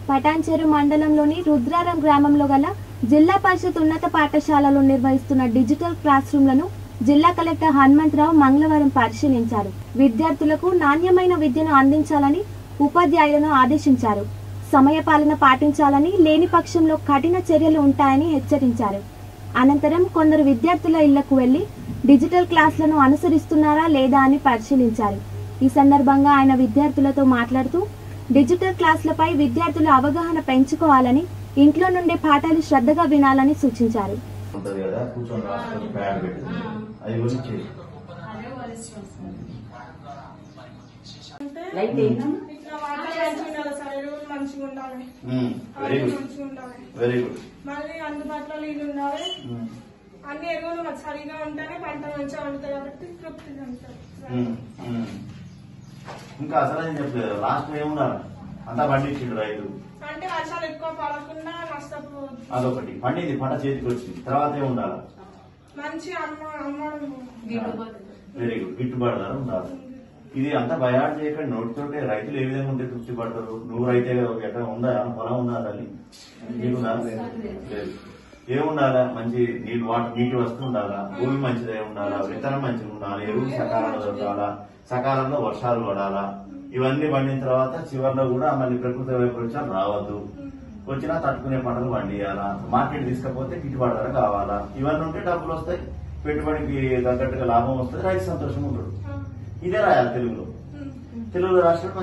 పటాన్చెరు మండలంలోని రుద్రారం గ్రామంలో గల జిల్లా పరిషత్ ఉన్నత పాఠశాలలో నిర్వహిస్తున్న డిజిటల్ క్లాస్ రూమ్లను జిల్లా కలెక్టర్ హనుమంతరావు మంగళవారం పరిశీలించారు విద్యార్థులకు నాణ్యమైన విద్యను అందించాలని ఉపాధ్యాయులను ఆదేశించారు సమయపాలన పాటించాలని లేని పక్షంలో కఠిన చర్యలు ఉంటాయని హెచ్చరించారు అనంతరం కొందరు విద్యార్థుల ఇళ్లకు వెళ్లి డిజిటల్ క్లాసులను అనుసరిస్తున్నారా లేదా అని పరిశీలించారు ఈ సందర్భంగా ఆయన విద్యార్థులతో మాట్లాడుతూ డిజిటల్ క్లాసులపై విద్యార్థుల అవగాహన పెంచుకోవాలని ఇంట్లో నుండే పాఠాలు శ్రద్ధగా వినాలని సూచించారు ఉంటది కదా కూర్చొని రాసుకొని ప్యాడ్ పెట్టి అది గురించి లైట్ ఏంటమ్మా ఇట్లా వాటర్ మంచిగా ఉండాలి సార్ ఎరువులు మంచిగా ఉండాలి వెరీ అన్నీ గుడ్ మంచిగా ఉండాలి వెరీ గుడ్ మళ్ళీ అందుబాటులో నీళ్ళు ఉండాలి అన్ని ఎరువులు మరి సరిగా ఉంటేనే పంట మంచిగా ఉంటుంది కాబట్టి తృప్తిగా ఉంటుంది ఇంకా అసలు ఏం చెప్పలేదు లాస్ట్ ఏముండాలి అంతా పండించిండు రైతు అంటే వర్షాలు ఎక్కువ పడకుండా నష్టపోవద్దు అదొకటి పండింది పంట చేతికి వచ్చింది తర్వాత ఏముండాలి మంచి అమ్మ అమ్మడం వెరీ గుడ్ గిట్టుబాటు ధర ఉండాలి ఇది అంతా బయాడ్ చేయకండి నోటితోటే రైతులు ఏ విధంగా ఉంటే తృప్తి పడతారు నువ్వు రైతే కదా, ఎక్కడ ఉందా ఏమన్నా పొలం ఉందా తల్లి నీకుందా లేదు ఏముండాలా మంచి నీళ్ళు వాటర్ నీటి వస్తూ ఉండాలా భూమి మంచిదే ఉండాలా విత్తనం మంచిగా ఉండాలి ఎరువు సకాలంలో దొరకాలా సకాలంలో వర్షాలు పడాలా ఇవన్నీ పండిన తర్వాత చివరిలో కూడా మళ్ళీ ప్రకృతి వైపరీత్యాలు రావద్దు వచ్చినా తట్టుకునే పంటలు పండియాలా మార్కెట్ తీసుకపోతే గిట్టుబాటు ధర కావాలా ఇవన్నీ ఉంటే డబ్బులు వస్తాయి పెట్టుబడికి తగ్గట్టుగా లాభం వస్తుంది రైతు సంతోషం ఉంటాడు ఇదే రాయాలి తెలుగులో తెలుగులో రాసినప్పుడు